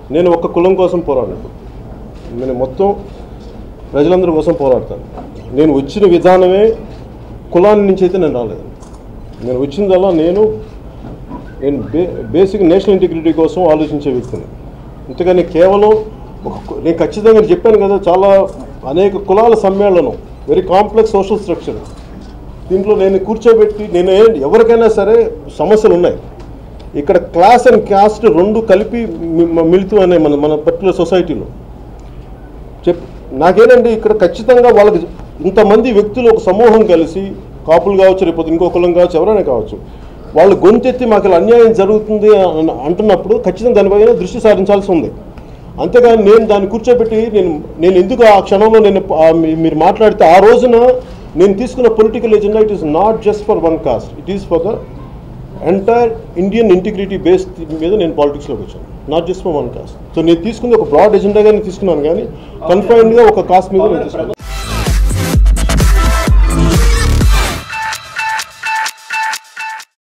నేను ఒక్క కులం కోసం పోరాడను నేను మొత్తం ప్రజలందరి కోసం పోరాడతాను నేను వచ్చిన విధానమే కులాన్ని నుంచి అయితే నేను రాలేదు నేను వచ్చిందల్లా నేను నేను బే బేసిక్ నేషనల్ ఇంటిగ్రిటీ కోసం ఆలోచించే వ్యక్తిని అంతేగాని కేవలం ఒక కు- నేను ఖచ్చితంగా చెప్పాను కదా చాలా అనేక కులాల సమ్మేళనం వెరీ కాంప్లెక్స్ సోషల్ స్ట్రక్చర్ దీంట్లో నేను కూర్చోబెట్టి నేను ఏ- ఎవరికైనా సరే సమస్యలు ఉన్నాయి ఇక్కడ క్లాస్ అండ్ క్యాస్ట్ రెండు కలిపి మి- మ- మిళితం అనే మన మన పర్టికులర్ సొసైటీలో చెప్ నాకేనండి ఇక్కడ ఖచ్చితంగా వాళ్ళకి ఇంతమంది వ్యక్తులు ఒక సమూహం కలిసి కాపులు కావచ్చు రేపు ఇంకో కులం కావచ్చు ఎవరైనా కావచ్చు వాళ్ళు గొంతెత్తి మాకు ఇలా అన్యాయం జరుగుతుంది అని అంటున్నప్పుడు ఖచ్చితంగా దానిపైన దృష్టి సారించాల్సి ఉంది అంతేగాని నేను దాన్ని కూర్చోబెట్టి నేను నేను ఎందుకు ఆ క్షణంలో నేను ఆ మీ- మీరు మాట్లాడితే ఆ రోజున నేను తీసుకున్న political agenda it is not just for one caste it is for the entire Indian integrity base మీద నేను పాలిటిక్స్లోకి వచ్చాను not just for one caste so నేను తీసుకుంది ఒక బ్రాడ్ ఎజెండాగా నేను తీసుకున్నాను కానీ కన్ఫైన్డ్గా ఒక కాస్ట్ మీద నేను తీసుకున్నాను